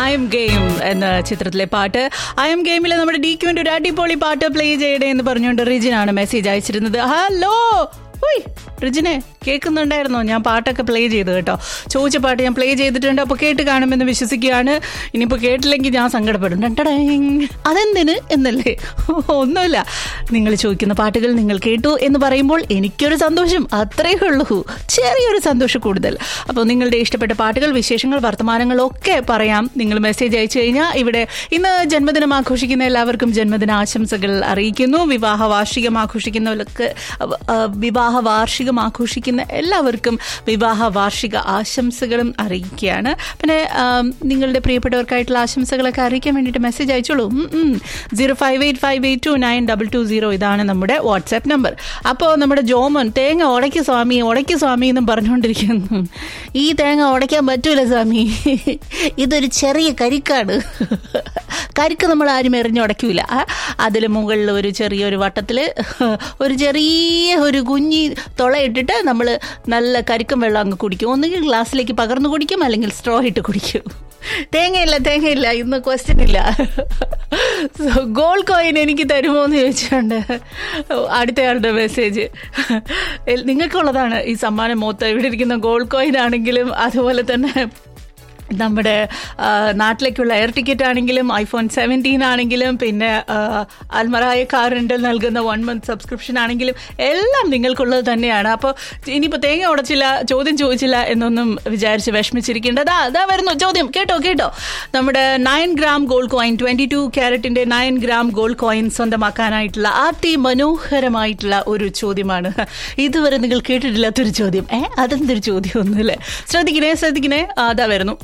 I M game എന്ന ചിത്രത്തിലെ പാട്ട് ഐ എം ഗെയിമിൽ നമ്മുടെ ഡി ക്യുവിന്റെ ഒരു അടിപൊളി പാട്ട് പ്ലേ ചെയ്യണേ എന്ന് പറഞ്ഞുകൊണ്ട് റിജിനാണ് മെസ്സേജ് അയച്ചിരുന്നത് ഹലോ ഉയ് റിജിനെ കേൾക്കുന്നുണ്ടായിരുന്നോ ഞാൻ പാട്ടൊക്കെ പ്ലേ ചെയ്തു കേട്ടോ ചോദിച്ച പാട്ട് ഞാൻ പ്ലേ ചെയ്തിട്ടുണ്ട് അപ്പോൾ കേട്ട് കാണുമെന്ന് വിശ്വസിക്കുകയാണ് ഇനിയിപ്പോൾ കേട്ടില്ലെങ്കിൽ ഞാൻ സങ്കടപ്പെടും ടണ്ടടേങ്. അതെന്തിന് എന്നല്ലേ ഒന്നുമില്ല നിങ്ങൾ ചോദിക്കുന്ന പാട്ടുകൾ നിങ്ങൾ കേട്ടു എന്ന് പറയുമ്പോൾ എനിക്കൊരു സന്തോഷം അത്രയേ ഉള്ളൂ ചെറിയൊരു സന്തോഷം കൂടുതൽ അപ്പോൾ നിങ്ങളുടെ ഇഷ്ടപ്പെട്ട പാട്ടുകൾ വിശേഷങ്ങൾ വർത്തമാനങ്ങളൊക്കെ പറയാം നിങ്ങൾ മെസ്സേജ് അയച്ചു കഴിഞ്ഞാൽ ഇവിടെ ഇന്ന് ജന്മദിനം ആഘോഷിക്കുന്ന എല്ലാവർക്കും ജന്മദിന ആശംസകൾ അറിയിക്കുന്നു വിവാഹ വാർഷികം ആഘോഷിക്കുന്നവർക്ക് അഹ്, അഹ്, വിവാഹ വാർഷികം ആഘോഷിക്കുന്ന എല്ലാവർക്കും വിവാഹ വാർഷിക ആശംസകളും അറിയിക്കുകയാണ് പിന്നെ ആം, നിങ്ങളുടെ പ്രിയപ്പെട്ടവർക്കായിട്ടുള്ള ആശംസകളൊക്കെ അറിയിക്കാൻ വേണ്ടിയിട്ട് മെസ്സേജ് അയച്ചോളൂ zero five eight five eight two nine double two zero ഇതാണ് നമ്മുടെ വാട്സാപ്പ് നമ്പർ അപ്പോൾ നമ്മുടെ ജോമൻ തേങ്ങ ഉടയ്ക്ക് സ്വാമി ഉടയ്ക്ക് സ്വാമി എന്നും പറഞ്ഞുകൊണ്ടിരിക്കുന്നു ഈ തേങ്ങ ഉടയ്ക്കാൻ പറ്റൂല സ്വാമി ഇതൊരു ചെറിയ കരിക്കാണ് കരിക്ക് നമ്മൾ ആരും എറിഞ്ഞുടയ്ക്കൂല അതിൽ മുകളിൽ ഒരു ചെറിയൊരു വട്ടത്തിൽ ഒരു ചെറിയ ഒരു കുഞ്ഞി തുളയിട്ടിട്ട് നമ്മൾ നല്ല കരിക്കും വെള്ളം അങ്ങ് കുടിക്കും ഒന്നുകിൽ ഗ്ലാസ്സിലേക്ക് പകർന്നു കുടിക്കും അല്ലെങ്കിൽ സ്ട്രോ ഇട്ട് കുടിക്കും തേങ്ങയില്ല തേങ്ങയില്ല ഇന്ന് ക്വസ്റ്റ്യൻ ഇല്ല ഗോൾഡ് കോയിൻ എനിക്ക് തരുമോ എന്ന് ചോദിച്ചുകൊണ്ട് അടുത്തയാളുടെ മെസ്സേജ് നിങ്ങൾക്കുള്ളതാണ് ഈ സമ്മാനം മൊത്തം ഇവിടെ ഇരിക്കുന്ന ഗോൾഡ് കോയിൻ ആണെങ്കിലും അതുപോലെ തന്നെ നമ്മുടെ ആ, നാട്ടിലേക്കുള്ള എയർ ടിക്കറ്റ് ആണെങ്കിലും ഐഫോൺ സെവൻറ്റീൻ ആണെങ്കിലും പിന്നെ ആ, അൽമറായ കാർ റെന്റൽ നൽകുന്ന വൺ മന്ത് സബ്സ്ക്രിപ്ഷൻ ആണെങ്കിലും എല്ലാം നിങ്ങൾക്കുള്ളത് തന്നെയാണ് അപ്പോൾ ഇനിയിപ്പോൾ തേങ്ങ ഉടച്ചില്ല ചോദ്യം ചോദിച്ചില്ല എന്നൊന്നും വിചാരിച്ച് വിഷമിച്ചിരിക്കേണ്ട അതാ അതാ വരുന്നു ചോദ്യം കേട്ടോ കേട്ടോ നമ്മുടെ nine gram gold coin twenty two ക്യാരറ്റിന്റെ നയൻ ഗ്രാം ഗോൾഡ് കോയിൻ സ്വന്തമാക്കാനായിട്ടുള്ള അതിമനോഹരമായിട്ടുള്ള ഒരു ചോദ്യമാണ് ഇതുവരെ നിങ്ങൾ കേട്ടിട്ടില്ലാത്തൊരു ചോദ്യം ഏ അതെന്തൊരു ചോദ്യം ഒന്നുമില്ലേ ശ്രദ്ധിക്കണേ ശ്രദ്ധിക്കണേ ആ, അതാ വരുന്നു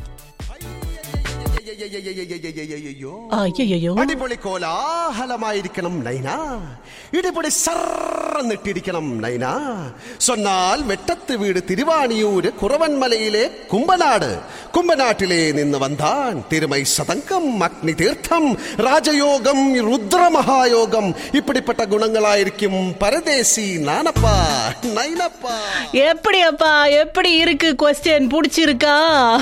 അയ്യോ അടിപൊളി കോലാഹലമായിരിക്കണം നൈന ഇടിപൊളി സർന്നിട്ടിരിക്കണം നൈന സൊന്നാൽ വെട്ടത്ത് വീട് തിരുവാണിയൂര് കുറവൻമലയിലെ കുമ്പനാട് കുമ്പനാട്ടിലെ നിന്ന് വന്താൻ തിരുമൈ സതങ്കം അഗ്നി തീർത്ഥം രാജയോഗം രുദ്രമഹായോഗം ഇപ്പിടിപ്പെട്ട ഗുണങ്ങളായിരിക്കും പരദേശി നാനപ്പ നൈനപ്പ എപ്പടിയപ്പാ എപ്പടി ഇருக்கு ക്വസ്റ്റ്യൻ പിടിച്ചിരിക്കാ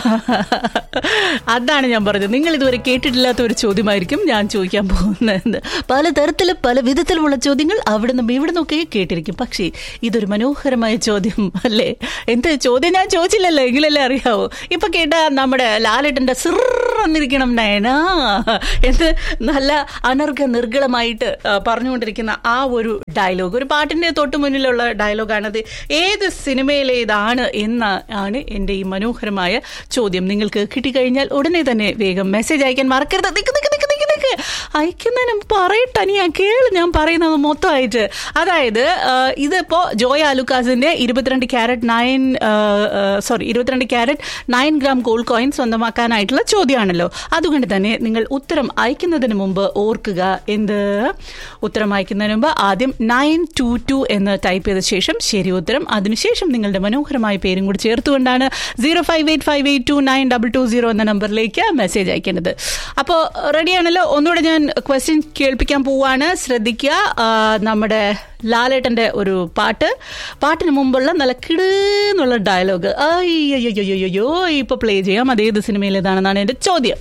അതാണ് ഞാൻ പറഞ്ഞത് നിങ്ങൾ ഇതുവരെ കേട്ടിട്ടില്ലാത്ത ഒരു ചോദ്യമായിരിക്കും ഞാൻ ചോദിക്കാൻ പോകുന്നത് പല തരത്തിലും പല വിധത്തിലുമുള്ള ചോദ്യങ്ങൾ അവിടെ നിന്നും ഇവിടെ നിന്നൊക്കെ കേട്ടിരിക്കും പക്ഷേ ഇതൊരു മനോഹരമായ ചോദ്യം അല്ലേ എന്ത് ചോദ്യം ഞാൻ ചോദിച്ചില്ലല്ലോ എങ്കിലല്ലേ അറിയാവോ ഇപ്പൊ കേട്ട നമ്മുടെ ലാലേട്ടന്റെ സിറിരിക്കണം നയന എന്ന് നല്ല അനർഘ നിർഗളമായിട്ട് ആ, പറഞ്ഞുകൊണ്ടിരിക്കുന്ന ആ ഒരു ഡയലോഗ് ഒരു പാട്ടിന്റെ തൊട്ട് മുന്നിലുള്ള ഡയലോഗാണത് ഏത് സിനിമയിലേതാണ് എന്ന് ആണ് എൻ്റെ ഈ മനോഹരമായ ചോദ്യം നിങ്ങൾക്ക് കിട്ടിക്കഴിഞ്ഞാൽ ഉടനെ തന്നെ വേഗം മെസ്സേജ് അയക്കാൻ മറക്കരുത് നിക്ക് നിക്ക് നിക്ക് നിക്ക് നിക്ക് അയക്കുന്നതിന് പറയട്ടെ നീ ആ കേള് ഞാൻ പറയുന്നത് മൊത്തമായിട്ട് അതായത് ആ, ഇതിപ്പോ ജോയ ആലുക്കാസിന്റെ ഇരുപത്തിരണ്ട് ക്യാരറ്റ് നയൻ സോറി ഇരുപത്തിരണ്ട് carat nine gram gold coin സ്വന്തമാക്കാനായിട്ടുള്ള ചോദ്യമാണല്ലോ അതുകൊണ്ട് തന്നെ നിങ്ങൾ ഉത്തരം അയക്കുന്നതിന് മുമ്പ് ഓർക്കുക എന്ത് ഉത്തരം അയക്കുന്നതിന് മുമ്പ് ആദ്യം നയൻ ടു ടു എന്ന് ടൈപ്പ് ചെയ്ത ശേഷം ശരി ഉത്തരം അതിനുശേഷം നിങ്ങളുടെ മനോഹരമായ പേരും കൂടി ചേർത്തുകൊണ്ടാണ് zero five eight five eight two nine double two zero എന്ന നമ്പറിലേക്ക് മെസ്സേജ് അയക്കേണ്ടത് അപ്പോൾ റെഡിയാണല്ലോ ഒന്നുകൂടെ ഞാൻ ക്വസ്റ്റ്യൻ കേൾപ്പിക്കാൻ പോവാണ് ശ്രദ്ധിക്കുക ആ, നമ്മുടെ ലാലേട്ടന്റെ ഒരു പാട്ട് പാട്ടിന് മുമ്പുള്ള നല്ല കിടുന്നുള്ള ഡയലോഗ് അയ്യോ ഇപ്പൊ പ്ലേ ചെയ്യാം അതേത് സിനിമയിലേതാണെന്നാണ് എന്റെ ചോദ്യം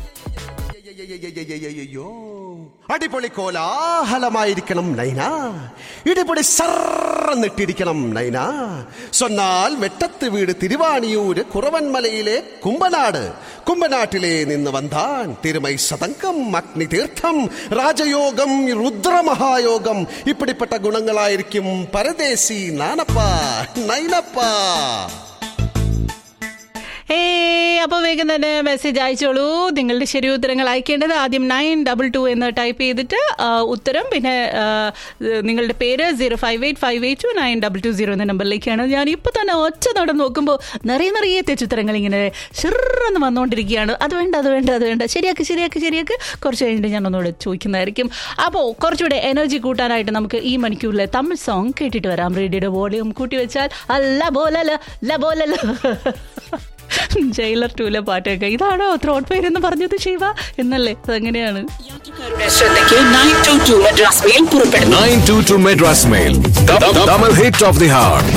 അടിപൊളി കോലാഹലമായിരിക്കണം നൈന ഇടിപൊളി സർന്നിട്ടിരിക്കണം നൈന സൊന്നാൽ വെട്ടത്ത് വീട് തിരുവാണിയൂര് കുറവൻമലയിലെ കുമ്പനാട് കുമ്പനാട്ടിലെ നിന്ന് വന്താൻ തിരുമൈ സതങ്കം അഗ്നി തീർത്ഥം രാജയോഗം രുദ്രമഹായോഗം ഇപ്പിടിപ്പെട്ട ഗുണങ്ങളായിരിക്കും പരദേശി നാനപ്പ നൈനപ്പ ഏ അപ്പോൾ വേഗം തന്നെ മെസ്സേജ് അയച്ചോളൂ നിങ്ങളുടെ ശരി ഉത്തരങ്ങൾ അയക്കേണ്ടത് ആദ്യം നയൻ ഡബിൾ ടു എന്ന് ടൈപ്പ് ചെയ്തിട്ട് ആ, ഉത്തരം പിന്നെ ആ, നിങ്ങളുടെ പേര് zero five eight five eight two nine double two zero എന്ന നമ്പറിലേക്കാണ് ഞാൻ ഇപ്പോൾ തന്നെ ഒറ്റ നടന്ന് നോക്കുമ്പോൾ നിറയെ നിറയെ തെറ്റുത്തരങ്ങൾ ഇങ്ങനെ ഷിറന്ന് വന്നുകൊണ്ടിരിക്കുകയാണ് അത് വേണ്ട അത് വേണ്ട അത് വേണ്ട ശരിയാക്ക് ശരിയാക്ക് ശരിയാക്ക് കുറച്ച് കഴിഞ്ഞിട്ട് ഞാൻ ഒന്നുകൂടെ ചോദിക്കുന്നതായിരിക്കും അപ്പോൾ കുറച്ചുകൂടെ എനർജി കൂട്ടാനായിട്ട് നമുക്ക് ഈ മണിക്കൂറിലെ തമിഴ് സോങ് കേട്ടിട്ട് വരാം റേഡിയോയുടെ വോളിയം കൂട്ടി വെച്ചാൽ അല്ല പോലല്ല ല പോലല്ല ജയിലർ ടൂലെ പാട്ടൊക്കെ ഇതാണോ ത്രോട്ട് പേരെന്ന് പറഞ്ഞത് ശിവ എന്നല്ലേ അതെങ്ങനെയാണ് ശ്രദ്ധയ്ക്ക് nine two two Madras mail പുറപ്പെടുന്നു 922 Madras Mail. The, the, double hit of the heart.